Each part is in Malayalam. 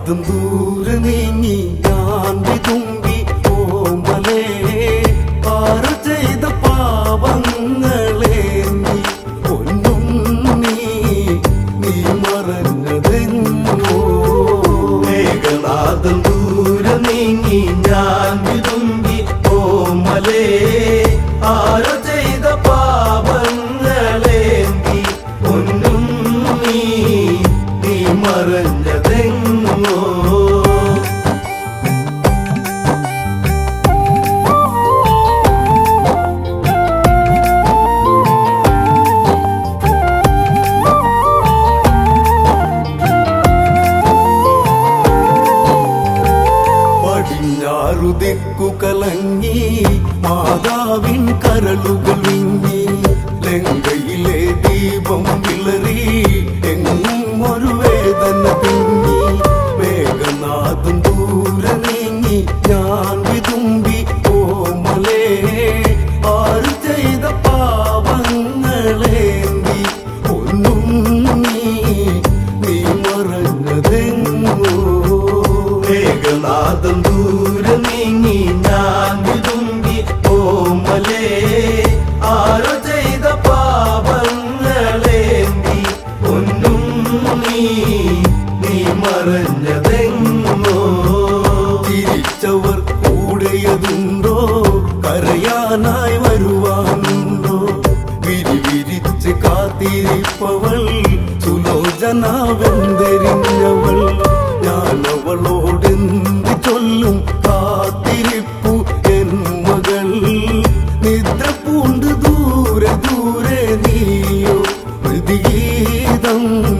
മേഘനാഥം ദൂരെ നീങ്ങി ഞാൻ വിതുമ്പി ഓമലേ പാറ ചെയ്ത പാപങ്ങളെ നീ പൊന്നും നീ നീ മറഞ്ഞതെങ്ങോ മേഘനാഥം ദൂരെ നീങ്ങി ഞാൻ വിതുമ്പി ഓമലേ ആരോ ചെയ്ത പാപങ്ങളേന്തി ഒന്നും നീ നീ മറഞ്ഞതെങ്ങോ പടിഞ്ഞാറു ദിക്കു കലങ്ങി മാതാവിൻ കരളുകൾ വിങ്ങി ലങ്കയിലെ ദീപം വിളറി എങ്ങും ഒരു വേദന തിങ്ങി മേഘനാഥം ദൂരെ നീങ്ങി ഞാൻ വിതുമ്പി ഓമലേ ആര് ചെയ്ത പാപങ്ങളേന്തി ഒന്നും നീ നീ മറഞ്ഞതെങ്ങോ മേഘനാഥം ദൂരെ നീങ്ങി ഞാൻ വിതുമ്പി ഓമലേ ആരോ ചെയ്ത പാപങ്ങളേന്തി ഒന്നും നീ നീ മറഞ്ഞതെങ്ങോ തിരിച്ചവർ കൂടെയതുണ്ടോ കരയാനായി വരുവാനുണ്ടോ വിരി വിരിച്ച് കാത്തിരിപ്പവൾ സുലോചനാവെന്തരിഞ്ഞവൾ ഞാൻ അവളോടെന്ത് ചൊല്ലും കാത്തിരിപ്പു എൻ മകൾ നിദ്ര പൂണ്ട് ദൂരെ ദൂരെ നീയോ പ്രതിഗീതം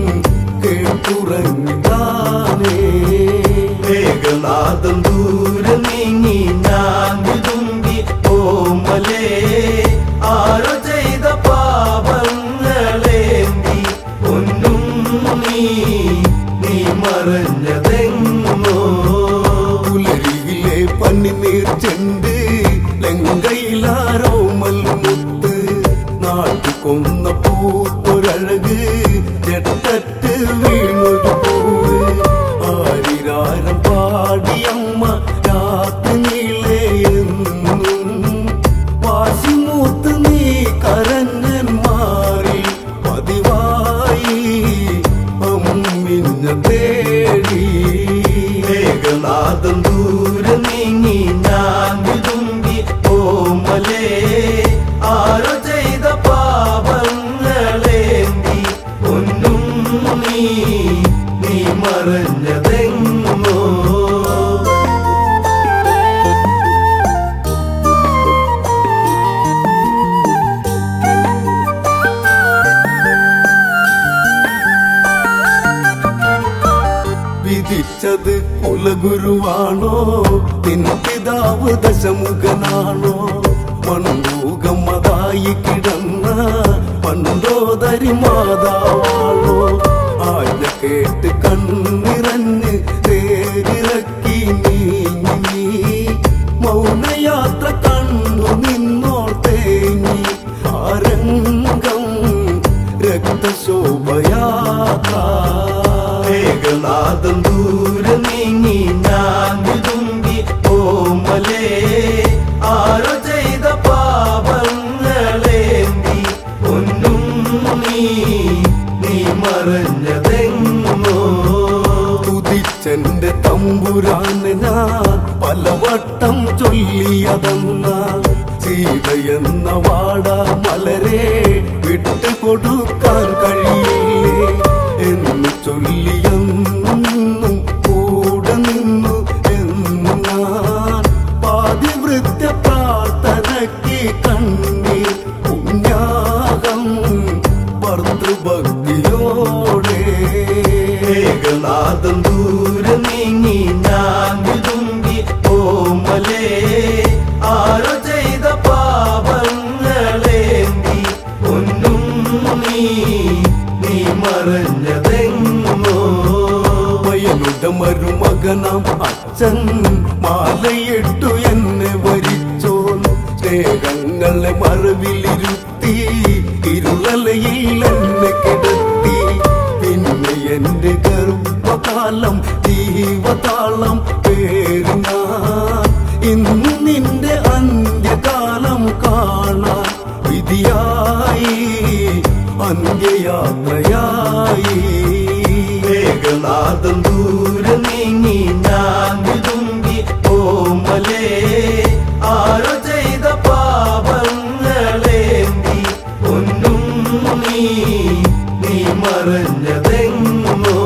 കേട്ടുറങ്ങിതാനേ മേഘനാഥം ദൂരെ നീങ്ങി ഞാൻ വിതുമ്പി ഓമലേ ആരോ ചെയ്ത പാപങ്ങളേന്തി ഒന്നും നീ നീ മറഞ്ഞതെങ്ങോ പുലരിയിലെ പന്നിനീർ ചെണ്ട് ലങ്കയിലാരോ മൽമുത്ത് നാട്ടു കൊന്ന പൂത്തൊരഴക് ജട്ടറ്റ് വീണൊരു പൂവ് ആരിരാരം പാടിയമ്മ രാത്രി നീളെയെന്നും വാശിമൂത്ത് നീ കരഞ്ഞൻ മാറി പതിവായി അമ്മിഞ്ഞ തേടി മേഘനാഥം ദൂരെ നീങ്ങി ഞാൻ വിതുമ്പി ഓമലേ ആരോ ചെയ്ത പാപങ്ങളേന്തി ഒന്നും നീ നീ മറഞ്ഞതെങ്ങോ വിധിച്ചത് കുലഗുരുവാണോ നിൻ പിതാവ് ദശമുഖനാണോ മൺമൂകം അതായി കിടന്ന പണ്ടോദരി മാതാവാണോ ആജ്ഞ കേട്ട് കണ്ണിറഞ്ഞ് തേരിറക്കി നീങ്ങി നീ മൗനയാത്ര കണ്ടു നിന്നോൾ തേങ്ങി ആരംഗം രക്തശോഭയാത്ര മേഘനാഥം ദൂരെ നീങ്ങി ഞാൻ വിതുമ്പി ഓമലേ ആരോ ചെയ്ത പാപങ്ങളേന്തി ഒന്നും നീ നീ മറഞ്ഞതെങ്ങോ കുതിച്ചെന്റെ തമ്പുരാന് ഞാൻ പലവട്ടം ചൊല്ലിയതെന്ന സീതയെന്ന വാട മലരെ വിട്ടു കൊടുക്കാൻ കഴിയില്ലേ എന്ന് ചൊല്ലിയെന്നും കൂടെ നിന്നു എന്ന് ഞാൻ പാതിവൃത്യ പ്രാർത്ഥനയ്ക്ക് കണ്ണീർ പുണ്യാകം ഭർത്തൃഭക്തിയോടെ മേഘനാഥം ദൂരെ നീങ്ങി ഞാൻ വിതുമ്പി ഓമലേ ആരോ ചെയ്ത പാപങ്ങളേന്തി ഒന്നും നീ നീ മറഞ്ഞതെങ്ങോ വയലുടെ മരുമകനാം അച്ഛൻ മാലയിട്ടു എന്നെ വരിച്ചോൻ സ്നേഹങ്ങളെ മറവിലിരുത്തി ഇരുളലയിൽ എന്നെ കിടത്തി പിന്നെ എന്റെ ഗർഭകാലം ജീവ ഇന്ന് നിന്റെ അന്ത്യകാലം കാണാൻ വിധിയായി അന്ത്യയാത്രയായി മേഘനാഥം ദൂരെ നീങ്ങി ഞാൻ വിതുമ്പി ഓമലേ ആരോ ചെയ്ത പാപങ്ങളേന്തി ഒന്നും നീ നീ മറഞ്ഞതെങ്ങോ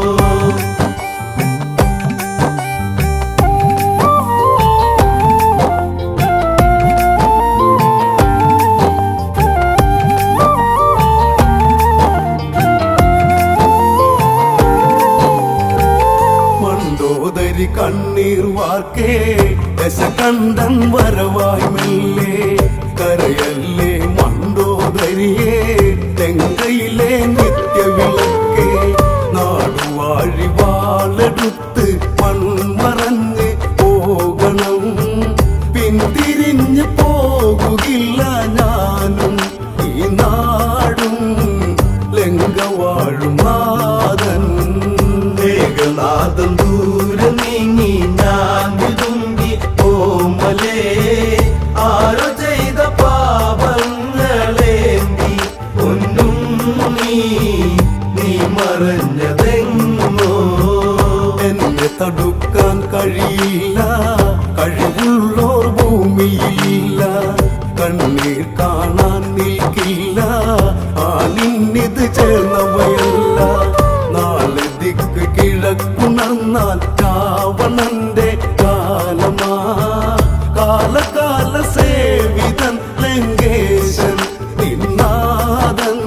മണ്ടോദരി കണ്ണീർ വാർക്കേ ദശകണ്ഠൻ വരവായി മെല്ലെ കരയല്ലേ മണ്ടോദരിയെ തെങ്കയിലെ നിത്യവിളക്കേ നാടുവാഴി വാളെടുത്ത് മൺമറഞ്ഞ് പോകണം പിന്തിരിഞ്ഞ് പോകുകില്ല ഞാനും ഈ നാടും ലങ്കവാഴും നാഥൻ മേഘനാഥം ദൂരെ നീങ്ങി ഞാൻ വിതുമ്പി ഓമലേ ആരോ ചെയ്ത പാപങ്ങളേന്തി ഒന്നും നീ നീ മറഞ്ഞതെങ്ങോ എന്നെ തടുക്കാൻ കഴിയില്ല കഴിവുള്ളോർ ഭൂമിയില്ല കണ്ണീർ കാണാൻ നിൽക്കില്ല ആ നിന്നിത് ചേർന്നവയല്ല നാളെ ദിക്ക് കിഴക്കുണർന്നാൽ രാവണന്റെ കാലമാ കാലകാല സേവിതൻ ലങ്കേശൻ നിന്നാദൻ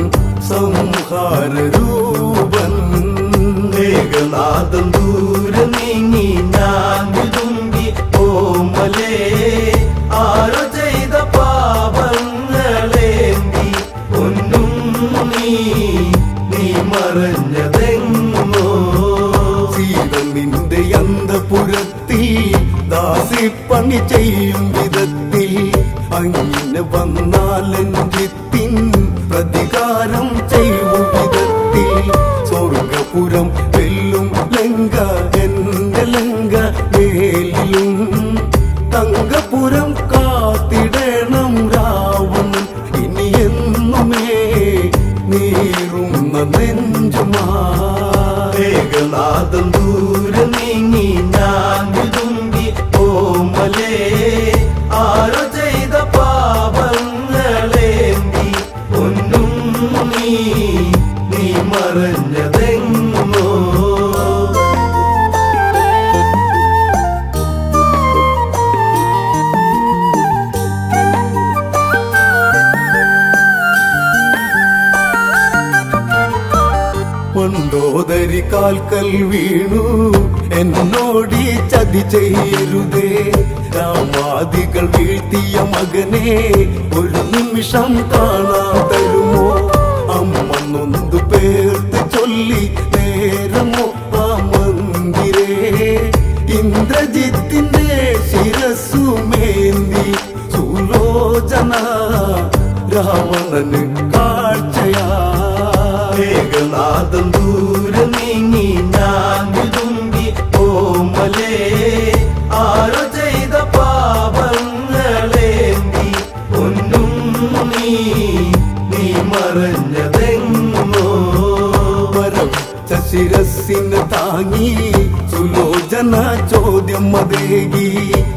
സംഹാരൂപൻ മേഘനാഥം ദൂരെ നീങ്ങി ഞാൻ വിതുമ്പി ഓമലേ ആരോ ചെയ്ത പാപങ്ങളേന്തി ഒന്നും നീ നീ മറഞ്ഞതെങ്ങോ സീത നിന്റെ അന്തപുരത്തിൽ ദാസിപ്പണി ചെയ്യും വിധത്തിൽ അങ്ങനെ വന്നാലെഞ്ചിത്തിൻ പ്രതികാരം ചെയ്യും വിധത്തിൽ സ്വർഗപുരം വെല്ലും ലങ്ക എന്റെ ലങ്ക മേലിലും തങ്കപുരം കാത്തിടണം രാവണൻ ഇനി എന്നുമേ നീറുന്ന നെഞ്ചുമാ മേഘനാഥം ദൂരെ നീങ്ങി ഞാൻ വിതുമ്പി ഓമലേ ആരോ ചെയ്ത പാപങ്ങളേന്തി ഒന്നും നീ നീ മറഞ്ഞതെങ്ങോ മണ്ടോദരി കാൽക്കൽ വീണു എന്നോടി ചതി ചെയ്യരുതേ രാമാദികൾ വീഴ്ത്തിയ മകനെ ഒരു നിമിഷം കാണാൻ തരുമോ അമ്മ നൊന്തു പേർത്ത് ചൊല്ലി നേരമോ ആ മന്ദിരേ ഇന്ദ്രജിത്തിന്റെ ശിരസുമേന്തി സുലോചന രാവണന് കാഴ്ചയാ മേഘനാഥം ദൂരെ നീങ്ങി ഞാൻ വിതുമ്പി ഓമലേ ആരോ ചെയ്ത പാപങ്ങളേന്തി ഒന്നും നീ നീ മറഞ്ഞതെങ്ങോ വരച്ച ശിരസിന് താങ്ങി സുലോചന ചോദ്യം മതേകി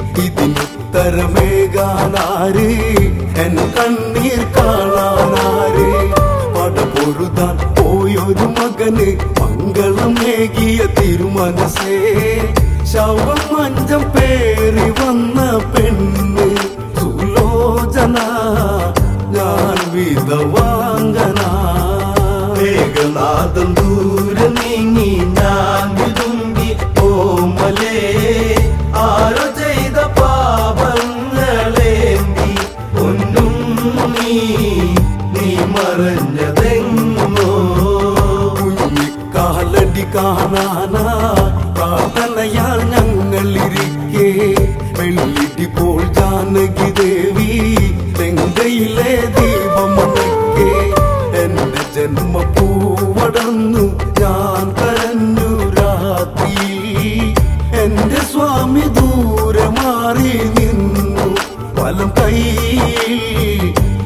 ഇതിനുത്തരമേകാനാര് എൻ കണ്ണീർ കാണാനാര് പടപൊരുതാൻ പോയൊരു മകന് മംഗളമേകിയ തിരുമനസേ ശവം മഞ്ചം പേറി വന്ന പെണ്ണ് സുലോചന ഞാൻ വിധവാങ്കനാ മേഘനാഥം ദൂരെ നീങ്ങി ഞാൻ വിതുമ്പി ഓമലേ ആരോ ചെയ്ത പാപങ്ങളേന്തി ഒന്നും നീ നീ മറഞ്ഞതെങ്ങോ കുഞ്ഞിക്കാലടി കാണാനാ പ്രാർത്ഥനയാൽ ഞങ്ങളിരിക്കെ വെള്ളിടി പോൾ ജാനകി ദേവി തെങ്കയിലെ ദീപമണക്കെ എന്റെ ജന്മപ്പൂവടന്നു ഞാൻ കരഞ്ഞു രാത്രി എന്റെ സ്വാമി ദൂരെ മാറി കയ്യിൽ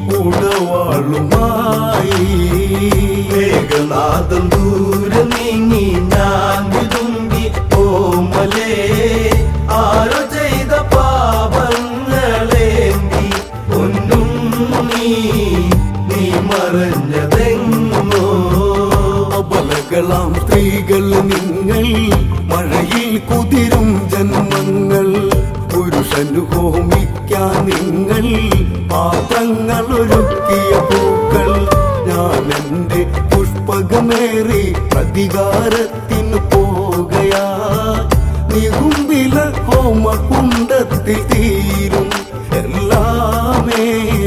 ഉടവാളുമായി മേഘനാഥം ദൂരെ നീങ്ങി ഞാൻ വിതുമ്പി ഓമലേ ആരോ ചെയ്ത പാപങ്ങളേന്തി ഒന്നും നീ നീ മറഞ്ഞതെങ്ങോ അബലകളാം സ്ത്രീകൾ നിങ്ങൾ മഴയിൽ കുതിരും ജന്മങ്ങൾ പുരുഷനു ഹോമിക്കാൻ നിങ്ങൾ പാത്രങ്ങൾ ഒരുക്കിയ പൂക്കൾ ഞാൻ എന്റെ പുഷ്പകമേറി പ്രതികാരത്തിന് പോകയാ നികുമ്പില ഹോമകുണ്ടത്തിൽ തീരും എല്ലാമേ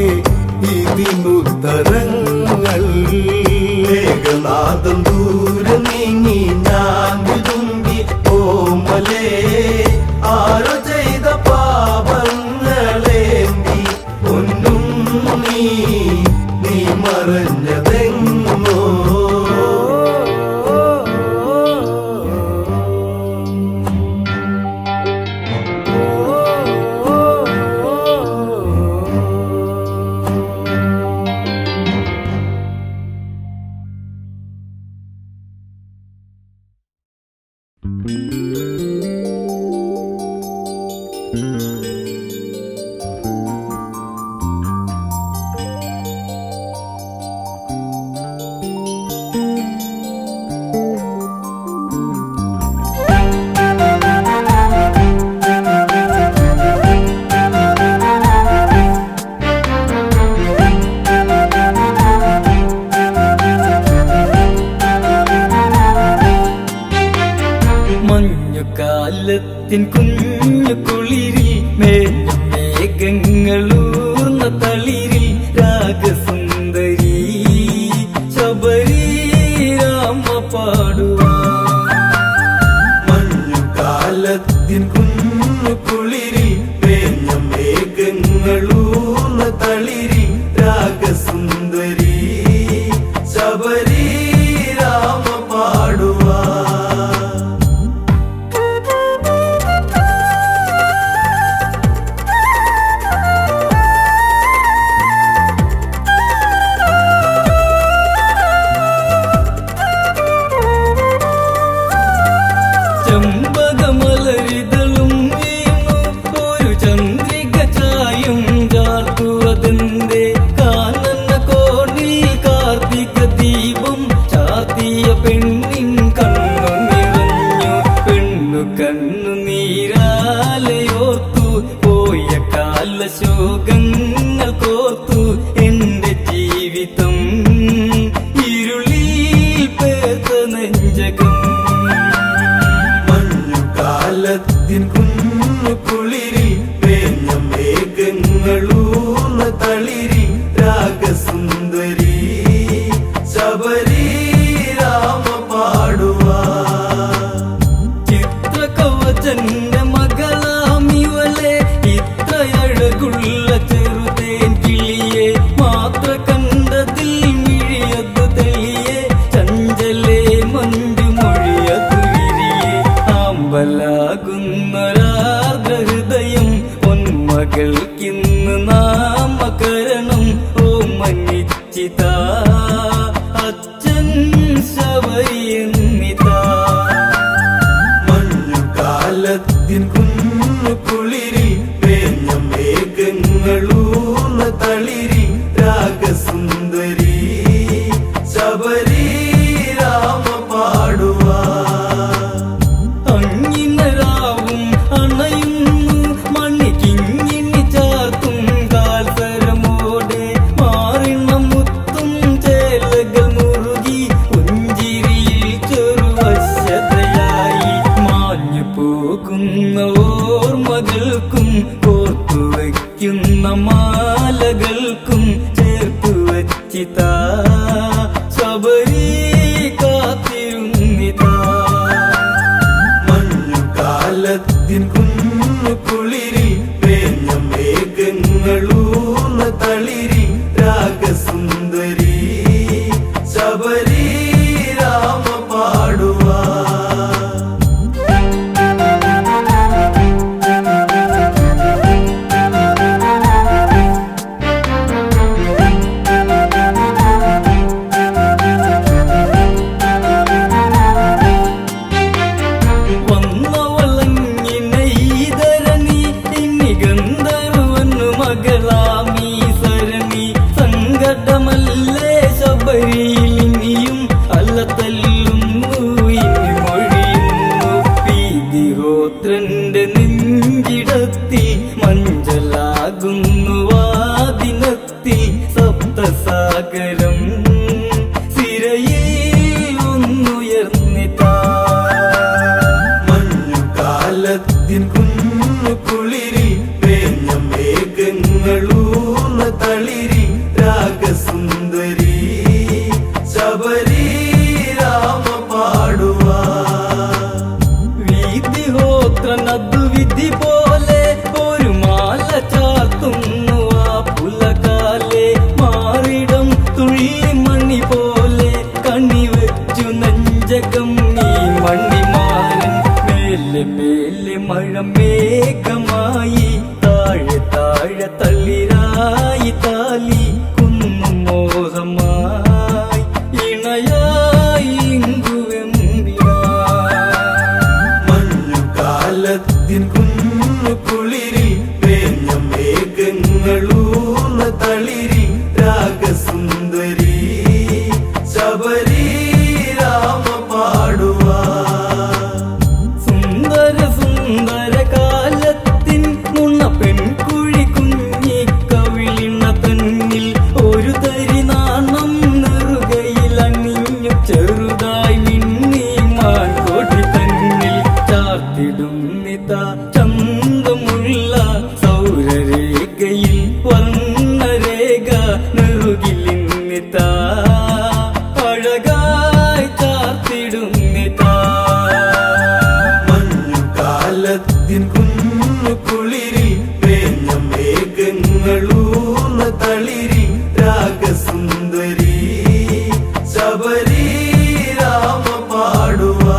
ഇതിനുത്തരങ്ങൾ മേഘനാഥം ദൂരെ നീങ്ങി ഞാൻ വിതുമ്പി ഓമലേ ആരോ ചെയ്ത പാപങ്ങളേന്തി ഒന്നും നീ നീ മറഞ്ഞതെങ്ങോ മഞ്ഞുകാലത്തിൻ കുഞ്ഞു കുളിരിൽ മേഞ്ഞ മേഘങ്ങളൂർന്ന തളിരിൽ രാഗസുന്ദരി ശബരി രാമ പാടുവാ മഞ്ഞുകാലത്തിൻ കുഞ്ഞു കുളിരിൽ പേഞ്ഞ മേഘങ്ങളൂർന്ന തളിരിൽ രാഗസുന്ദരി ശബരി രാമ പാടുവാ ചെമ്പകമലരിതളും വീണു ഒരു ചന്ദ്രിക ചായും ചാർത്തുവതെന്തേ കാനന കോണിൽ കാർത്തിക ദീപം ചാത്തിയ പെണ്ണിൻ കണ്ണു നിറഞ്ഞു പെണ്ണു കണ്ണു നീരാലയോർത്തു പോയ കാലശോകങ്ങൾ കോർത്തു എന്റെ ജീവിതം ഇരുളിൽ പേർത്ത നെഞ്ചകം മഞ്ഞുകാലത്തിൻ കുഞ്ഞു കുളിരിൽ പേഞ്ഞ മേഘങ്ങളൂർന്ന തളിരിൽ രാഗസുന്ദരി ശബരി രാമ പാടുവാ ചിത്രകവചന്റെ മകളാമിവളെ ഇത്രയഴകുള്ള ചെറുതേൻ കിളിയെ മാത്ര കണ്ടതിൽ മിഴിയതു തെളിയെ ചഞ്ചലേ മഞ്ജു മൊഴിയതു വിരിയെ ആമ്പലാകുന്നൊരാർദ്രഹൃദയം പൊന്മകൾക്കിന്ന് നാമകരണം ഓ മന്നിച്ചിത അച്ഛൻ ശബരിയെന്നിതാ മഞ്ഞുകാലത്തിൻ കുഞ്ഞു കുളിരിൽ പേഞ്ഞ മേഘങ്ങളൂർന്ന തളിരിൽ രാഗസുന്ദരി ശബരി രാമ പാടുവാ അങ്ങിനരാവും അണയുന്നു മണിക്കിങ്ങിനി ചാർത്തും കാൽസരമോടെ മാറിണ മുത്തും ചേലകൾ മുറുകി പുഞ്ചിരിയിൽ ചെറുവശതയായി മാഞ്ഞു പോകുന്ന ഓർമ്മകൾക്കും കോർത്തു വയ്ക്കുന്ന മാലകൾക്കും ചേർത്തു വച്ചിതാ ശബരി കാത്തിരുന്നിതാ മഞ്ഞുകാലത്തിൻ കുഞ്ഞു കുളിരിൽ പേഞ്ഞ മേഘങ്ങളൂർന്ന തളിരിൽ രാഗസുന്ദരി ശബരി രാമ പാടുവാ മഞ്ചലാകുന്നു വാദിനത്തിൽ സപ്തസാഗരം സിരയിൽ ഒന്നുയർന്നിതാ മഞ്ഞുകാലത്തിൻ കുന്നു കുളിരി പേഞ്ഞ മേഘങ്ങളൂർന്ന തളിരി രാഗസുന്ദരി ശബരി രാമ പാടുവാ വീതിഹോത്രനതു വിധി പോലെ ഒരു മാല ചാർത്തുന്നു ആ പുലകാലെ മാറിടം തുള്ളി മണി പോലെ കണി വെച്ചു നെഞ്ചകം നീ മണിമാരൻ മേലെ മേലെ മഴ മേഘമായി താഴെ താഴെ തളിരായി താലി കുന്നും മോഹമായി ഇണയായി ഇങ്കുവെമ്പിനാ മഞ്ഞുകാലത്തിൻ കുന്നു കുളിരി പേഞ്ഞ മേഘങ്ങളൂർന്ന തളിരി രാഗസുന്ദരി ശബരി രാമ പാടുവാ സുന്ദര സുന്ദര കാലത്തിൻ മുണ്ണ പെൺകുഴി കുഞ്ഞി കവിളിണ തന്നിൽ ഒരു തരി നാണം നെറുകയിൽ അണിഞ്ഞു ചെറുതായി മിന്നി മാൻകോട്ടി തന്നിൽ ചാർത്തിടും നിതാ ചന്തമുള്ള സൗരരേഖയിൽ വർണ്ണരേഖ നെറുകിലിന്നിതാ അഴകായി ചാർത്തിടും നിതാ മഞ്ഞുകാലത്തിൻ കുന്നു കുളിരി പേഞ്ഞ മേഘങ്ങളൂർന്ന തളിരി രാഗസുന്ദരി ശബരി രാമ പാടുവാ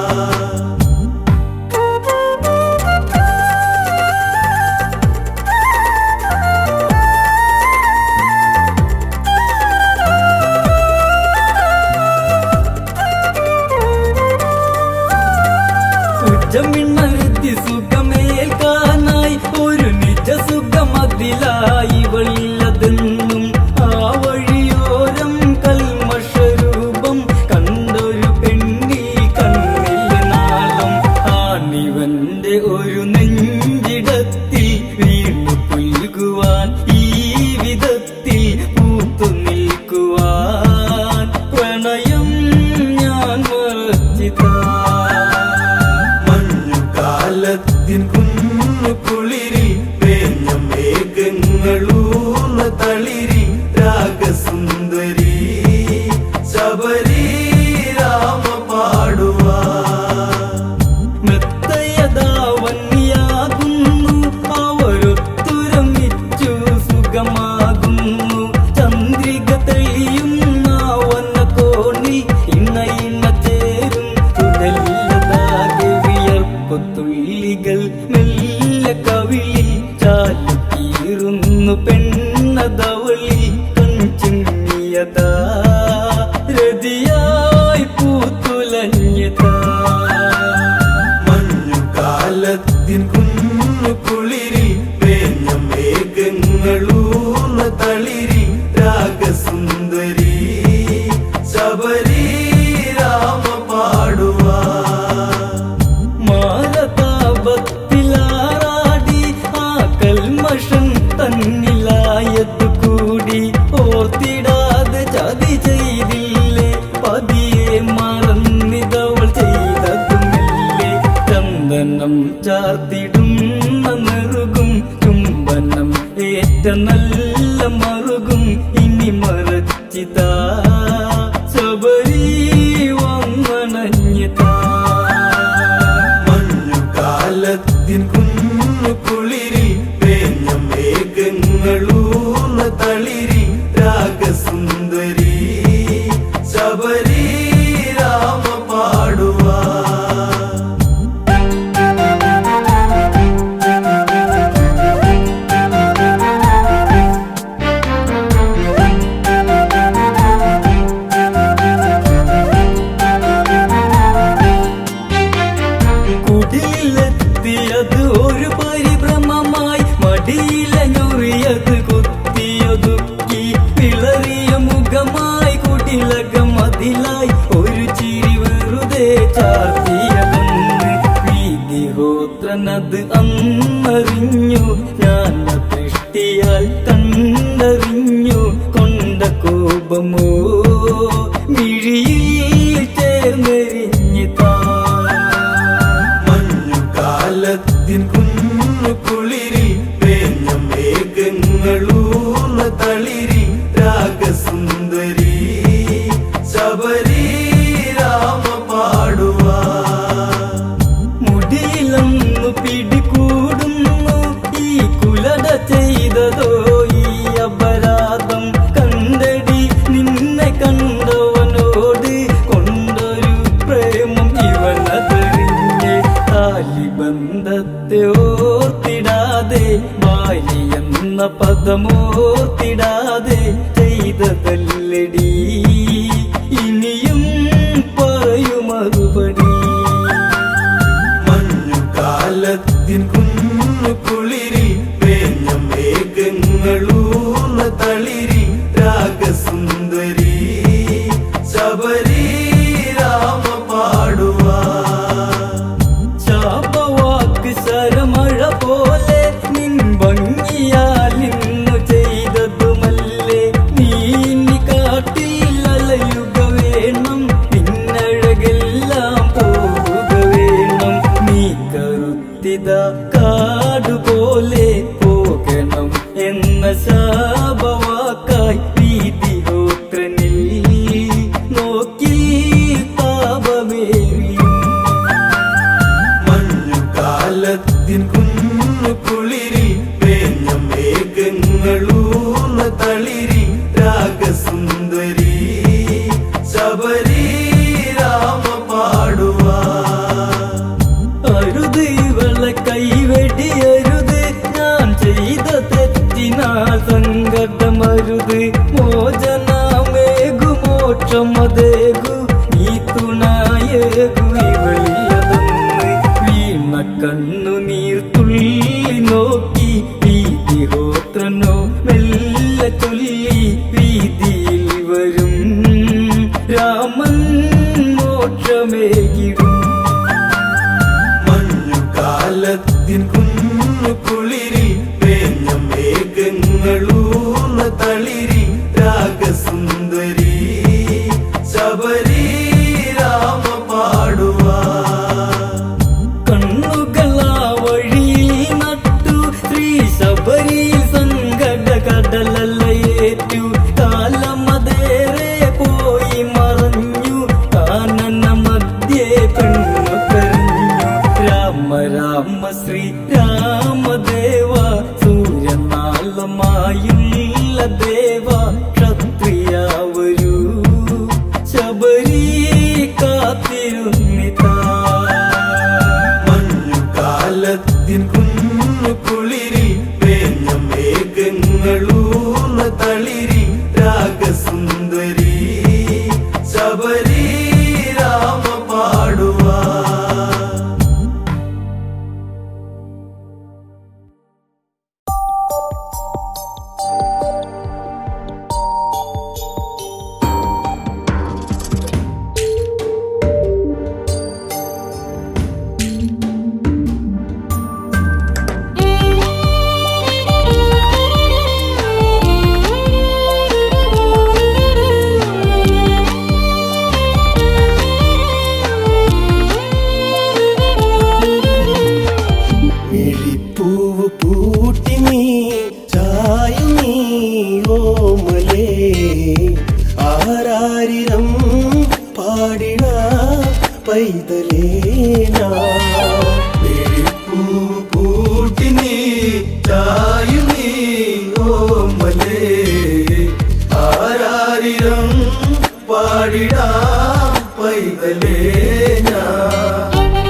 ഉച്ചമിണ്ണരുത്തി സുഖമേൽക്കാനായി ഒരു നിജ സുഖമതിലായി വഴിയതെന്നും ആ വഴിയോരം കൽമഷരൂപം കണ്ടൊരു പെണ്ണിൽ കണ്ണിൽ നാളം ആണിവന്റെ ഒരു നെഞ്ചിടത്തിൽ വീണു പുൽകുവാൻ ഈ വിധത്തിൽ പൂത്തു നിൽക്കുവാൻ പ്രണയം ഞാൻ മറച്ചിതാ മഞ്ഞുകാലത്തിൻ കുന്നു കുളിരി പേഞ്ഞ മേഘങ്ങളൂർന്ന തളിരി രാഗസുന്ദരി ശബരി രാമ പാടുവാ മെത്തയതാവന്യാകുന്നു അവരൊത്തുരമിച്ചു സുഖമാകുന്നു ചന്ദ്രിക തെളിയുന്ന വനകോണിൽ ഇണ ഇണ ചേരും തുഴലിയതാകെ വിയർപ്പു തുള്ളികൾ മെല്ലെ കവിളിൽ ചാലിക്കീറുന്നു പെണ്ണതവളി കൺചിങ്ങിയതാ രതിയായി പൂത്തുലഞ്ഞതാ മഞ്ഞുകാലത്തിൻ കുന്നു കുളിരി പേഞ്ഞ മേഘങ്ങളൂർന്ന തളിരി രാഗസുന്ദരി ശബരി രാമ പാടുവാ മാരതാപത്തിലാറാടി ആ കൽമഷം തന്നിലായതു കൂടി ഓർത്തിടാതെ ചതി ചെയ്തില്ലേ പതിയെ മറന്നിതവൾ ചെയ്തതുമില്ലേ ചന്ദനം ചാർത്തിടുന്ന നെറുകും ചുംബനം ഏറ്റ നല്ല മറുകും ഇനി മറച്ചിതാ ശബരി വന്നണഞ്ഞിതാ മഞ്ഞുകാലത്തിൻ കുന്നു കുളിരി പേഞ്ഞ മേഘങ്ങളൂർന്ന തളിരി രാഗസുന്ദരി ശബരി രാമ പാടുവാ ആ ഞാനത് അന്നറിഞ്ഞു ഞാൻ ദൃഷ്ടിയാൽ കണ്ടറിഞ്ഞു കൊണ്ട കോപമോ മിഴിയിൽ ചേർന്നെരിഞ്ഞിതാ മഞ്ഞുകാലത്തിൻ കുന്നു കുളിരിൽ പേഞ്ഞ മേഘങ്ങളൂർന്ന തളിരി രാഗസുന്ദരി ശബരി രാമ പാടുവാ മുടിയിലൊന്നു പിടികൂടുന്നു ഈ കുലട ചെയ്തതോ ഈ അപരാധം കണ്ടടി നിന്നെ കണ്ടവനോട് കൊണ്ടൊരു പ്രേമം ഇവനതെറിഞ്ഞ് താലിബന്ധത്തെ ഓർത്തിടാതെ ബാലി എന്ന പദമോർത്തിടാതെ ചെയ്തതല്ലടി ഇനിയും പറയൂ മറുപടി മഞ്ഞുകാലത്തിൻ കുന്നു കുളിരിൽ പേഞ്ഞ മേഘങ്ങളൂർന്ന തളിരി രാഗസുന്ദരി ശബരി രാമ പാടുവാ ശാപവാക്ക് ശരമഴ പോലെ നിൻ ഭംഗിയാൽ ഇന്നു ചെയ്തതുമല്ലേ നീ ഇനി കാട്ടിൽ അലയുക വേണം പിന്നഴകെല്ലാം പോവുക വേണം നീ കറുത്തിത കാടുപോലെ പോകണം എന്ന ശാപവാക്കായി ഭീതിഹോത്രനിൽ നോക്കി താപമേറിയും മഞ്ഞുകാലത്തിൻ കുന്നു കുളിരിൽ പേഞ്ഞ മേഘങ്ങളൂർന്ന തളിരി രാഗസുന്ദരി ശബരി രാമ പാടുവാ അരുത് ഇവളെ കൈവെടിയരുത് ഞാൻ ചെയ്ത തെറ്റിനാൽ സങ്കടമരുത് മോചനമേകു മോക്ഷമതേകു നീ തുണയേകു ഇവളിയതെന്ന് വീണ കണ്ണുനീർ തുള്ളി നോക്കി ഭീതിഹോത്രനോ മെല്ലെ ചൊല്ലി ഭീതിയിൽ വരും രാമൻ മോക്ഷമേകിടും മഞ്ഞുകാലത്തിൻ കുന്നു കുളിരിൽ പേഞ്ഞ മേഘങ്ങളൂർന്ന തളിരി രാഗസുന്ദരി ശബരി രാമ പാടുവാ കണ്ണുകളാ വഴിയിൽ നട്ടു ശ്രീ ശബരിയിൽ സങ്കട കടലല്ലയേറ്റു കാലമതേറെ പോയി മറഞ്ഞു കാനന മധ്യേ പെണ്ണു കരഞ്ഞു രാമ രാമ ശ്രീ രാമദേവ സൂര്യനാളമായുള്ള ദേവ ക്ഷത്രിയ വരൂ ശബരി കാത്തിരുന്നിതാ മഞ്ഞുകാലത്തിൻ കുന്നു കുളിരിൽ പേഞ്ഞ മേഘങ്ങളൂർന്ന തളിരി രാഗസുന്ദരി ശബരി രാമ പാടുവാ മിഴിപ്പൂവ് പൂട്ടി നീ ചായു നീ ഓമലേ ആരാരിരം പാടിട പൈതലേനാ വെളിപ്പൂവ് പൂട്ടി നീ ചായു നീ ഓമലേ ആരാരിരം പാടിടാ പൈതലേ ഞാൻ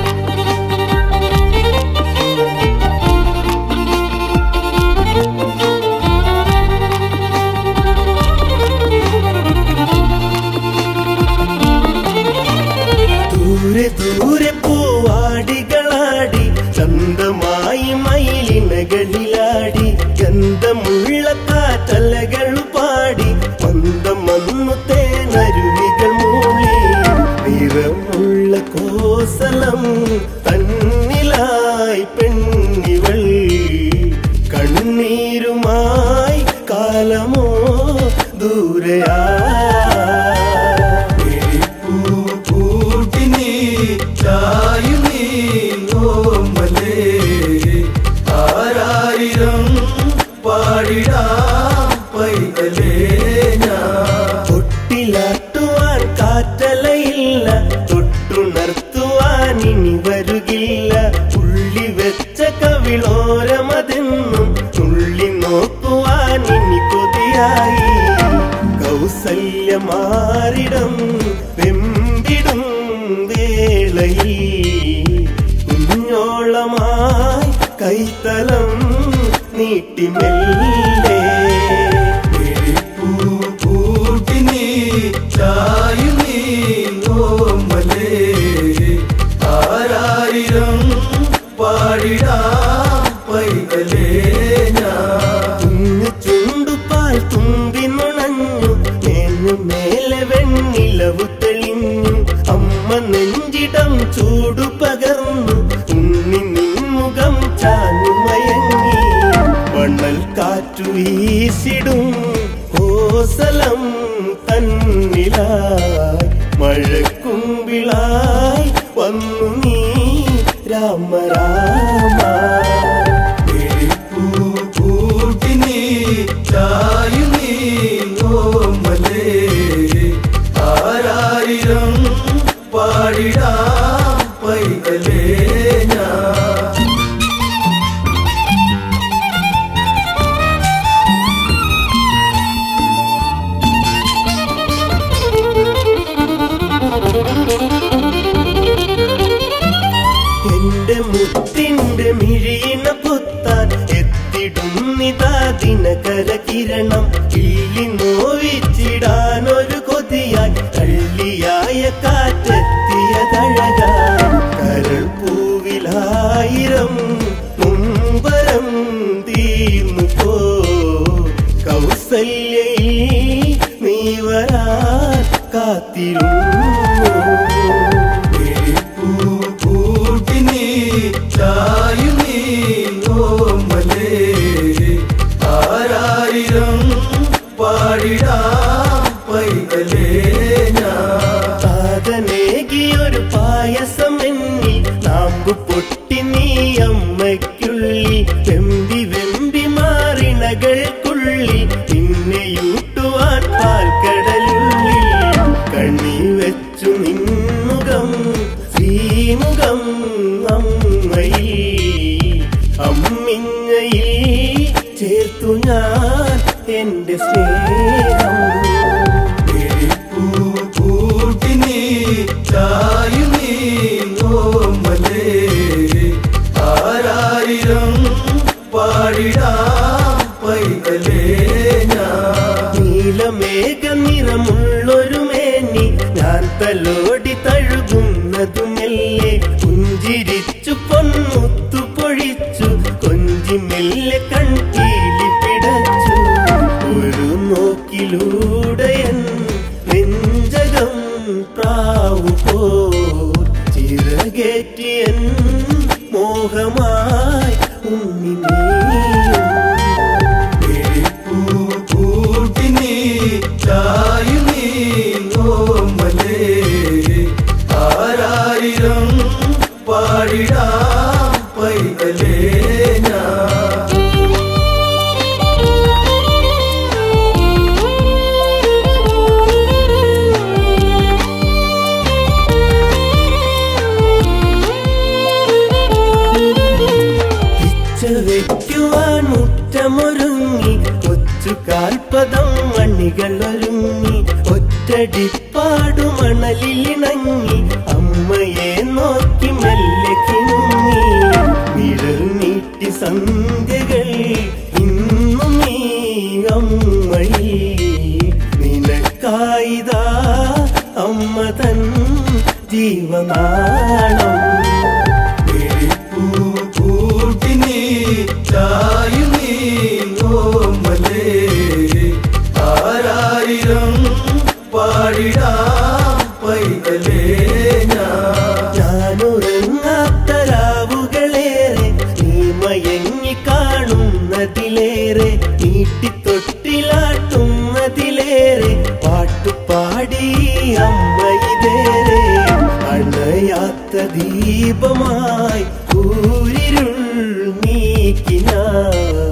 ദൂരെ ദൂരെ പൂവാടികളാടി ചന്തമായി മയിലിനകളിലാടി ഗന്ധമുള്ള കാറ്റലകൾ പാടി മന്ദം വന്നു തേനരുവികൾ മൂളി നിറമുള്ള കോസലം തന്നിലായി പെണ്ണ ആരാരിരം പാടിടാം പൈതലേ ഞാൻ തൊട്ടിലാട്ടുവാൻ കാറ്റലയില്ല തൊട്ടുണർത്തുവാൻ ഇനി വരുകില്ല ഉള്ളി വെച്ച കവിളോരമതെന്നും തുള്ളി നോക്കുവാൻ ഇനി കൊതിയായി കൗസല്യമാരിടം വെമ്പിടും വേളയിൽ കുഞ്ഞോളമായി കൈത്തലം നീട്ടിമെല്ലേ വിളിപ്പൂ കൂട്ടി നീ ചായു നീ ഓമലേ ആരാരിരം പാടിടാം പൈതലേ ഞാൻ കുഞ്ഞു ചുണ്ടുപാൽ തുമ്പി നുണഞ്ഞു മേഞ്ഞു മേലെ വെണ്ണിലവു തെളിഞ്ഞു അമ്മ നെഞ്ചിടം ചൂടു പകർന്നു ഉണ്ണി നിൻമുഖം ചാഞ്ഞു മയങ്ങി മണ്ണൽ കാറ്റു വീശിടും കോസലം തന്നിലായി മഴക്കുമ്പിളായി വന്നു നീ രാമ രാമ വിളിപ്പൂ കൂട്ടി നീ ചായു നീ ഓമലേ ആരാരിരം പാടിടാം പൈതലേ ഞാൻ എന്റെ മുത്തിന്റെ മിഴിയിന പൊത്താൻ എത്തിടുന്നിതാ ദിനകര കിരണം കിള്ളി നോവിച്ചിടാൻ ഒരു കൊതിയായി കള്ളിയായ കാറ്റെത്തിയതഴക കരൾ പൂവിലായിരം മുമ്പരം തീർന്നു പോ കൗസല്യയിൽ നീ വരാൻ കാത്തിരുന്നു വിളിപ്പൂ കൂട്ടി നീ ചായു നീ ഓമലേ ആരാരിരം പാടിടാം പൈതലേ ഞാൻ സാധനേകിയൊരു പായസം എന്നിൽ നാമ്പു പൊട്ടി നീ അമ്മയ്ക്കുള്ളിൽ വെമ്പി വെമ്പി മാറിണകൾക്കുള്ളിൽ പിന്നെയൂട്ടുവാൻ പാൽക്കടലുള്ളിൽ കണ്ണി വെച്ചു നിന്നുകം ശ്രീമുഖം അമ്മയിൽ അമ്മിഞ്ഞയിൽ ചേർത്തു ഞാൻ എന്റെ സ്നേഹം വിളിപ്പൂ കൂട്ടി നീ ചായു നീ ഓമലേ ആരാരിരം പാടിടാം പൈതലേ ഞാൻ നീലമേഘ നിറമുള്ളൊരു മേനി ഞാൻ തലോടി തഴുകുന്നതുമെല്ലെ പുഞ്ചിരിച്ചു പൊന്നുത്തു പൊഴിച്ചു കൊഞ്ചി മെല്ലെ കൺകീലി പിടച്ചു ഒരു നോക്കിലൂടെയൻ നെഞ്ചകം പ്രാവു പോ ചിറകേറ്റിയൻ മോഹമായി ഉണ്ണി നീയും വിളിപ്പൂ കൂട്ടി നീ ചായു നീ ഓമലേ ആരാരിരം പാടിടാം പൈതലേ ഞാൻ പിച്ച വെക്കുവാൻ മുറ്റമൊരുങ്ങി കൊച്ചു കാൽപദം മണികൾ ഒരുങ്ങി ഒറ്റടിപ്പാടു മണലിലിണങ്ങി അമ്മയെ നോക്കി മെല്ലെ കിണുങ്ങി വിരൽ നീട്ടി സന്ധ്യകൾ ഇന്നും നീ അമ്മയിൽ നിനക്കായിതാ അമ്മ തൻ ജീവനാളം വിളിപ്പൂ കൂട്ടി നീ ചായു നീ ഓമലേ ആരാരിരം പാടിടാം പൈതലേ ഞാൻ ഞാനുറങ്ങാത്ത രാവുകളേറെ നീ മയങ്ങി കാണുന്നതിലേറെ നീട്ടിത്തൊട്ടിലാട്ടുന്നതിലേറെ പാട്ടുപാടി അമ്മ ഇതേറെ അണയാത്ത ദീപമായി കൂരിരുൾ നീക്കി ഞാൻ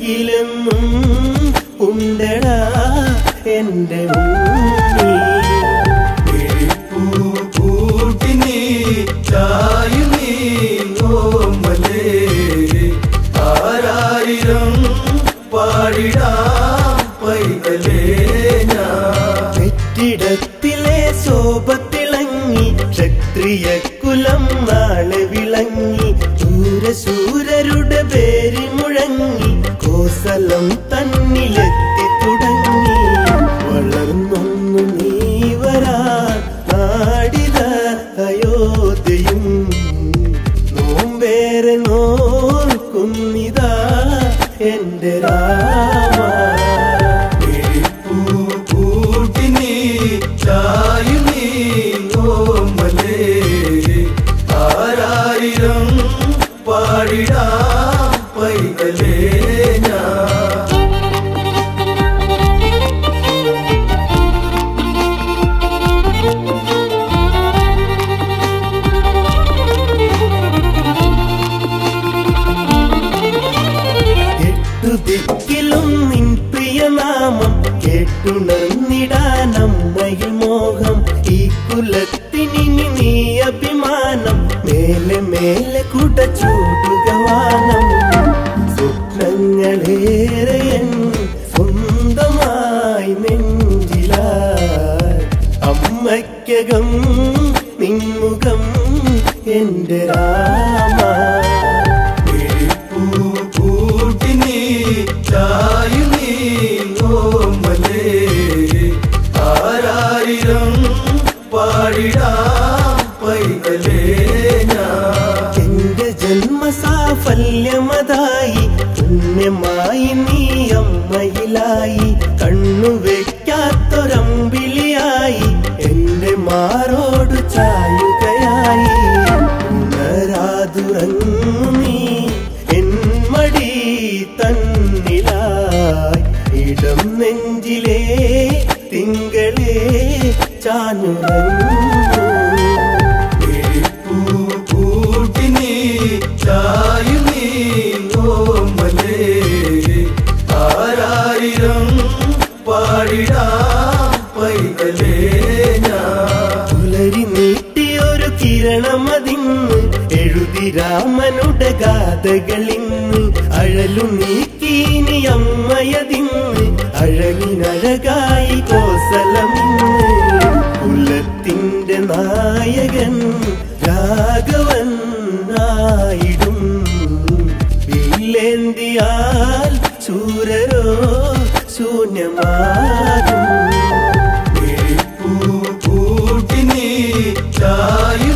കയ്യിലെന്നും ഉണ്ടടാ എന്റെ ഉണ്ണി വിളിപ്പൂ കൂട്ടി നീ ചായു നീ ഓമലേ ആരായിരം പാടിടാം പൈതലേ ഞാൻ വെറ്റിടത്തിലെ ശോഭത്തിളങ്ങി ക്ഷത്രിയ കുലം നാളെ വിളങ്ങി ശൂരശൂരരുടെ പേര് മുഴങ്ങി കോസലം തന്നിലെത്തി തുടങ്ങി വളർന്നൊന്നു നീ വരാൻ നാടിത അയോധ്യയും നോമ്പേറെ നോക്കുന്നിതാ എന്റെ രാമ വിളിപ്പൂ കൂട്ടി നീ ചായു നീ ഓമലേ ആരായിരം പാടിടാം പൈതലേ ഞാൻ എട്ടു ദിക്കിലും നിൻ പ്രിയനാമം കേട്ടുണർന്നിടാൻ അമ്മയിൽ മോഹം ഈ കുലത്തിനി നീ അഭിമാനം മേലെ മേലെ കുട ചൂടുക വാനം സ്വപ്നങ്ങളേറെ എൻ സ്വന്തമായി നെഞ്ചിലായി അമ്മയ്ക്കകം നിൻമുഖം എന്റെ രാമ വിളിപ്പൂ കൂട്ടി നീ ചായു നീ ഓമലേ ആരായിരം പാടിടാം പൈതലേ ഞാൻ എന്റെ ജന്മസാഫല്യമതായി പുണ്യമായി നീ അമ്മയിലായി കണ്ണു വെക്കാത്തൊരമ്പിളിയായി എന്റെ മാറോട് ചായുകയായി ഉണരാതുറങ്ങു നീ എൻ മടി തന്നിലായി ഇടം നെഞ്ചിലേ തിങ്കളേ ചാനുറങ്ങു വിളിപ്പൂ കൂട്ടി നീ ചായു നീ ഓമലേ ആരായിരം പാടിടാം പൈതലേ ഞാൻ പുലരി നീട്ടിയൊരു കിരണമതിന്ന് എഴുതി രാമനുടെ ഗാഥകളിന്ന് അഴലു നീക്കീനി അമ്മയതിന്ന് അഴകിനഴകായി കോസലമിന്ന് കുലത്തിന്റെ നായകൻ രാഘവൻ ആയിടും വില്ലേന്തിയാൽ ശൂരരോ ശൂന്യമാകും വിളിപ്പൂ കൂട്ടി നീ ചായു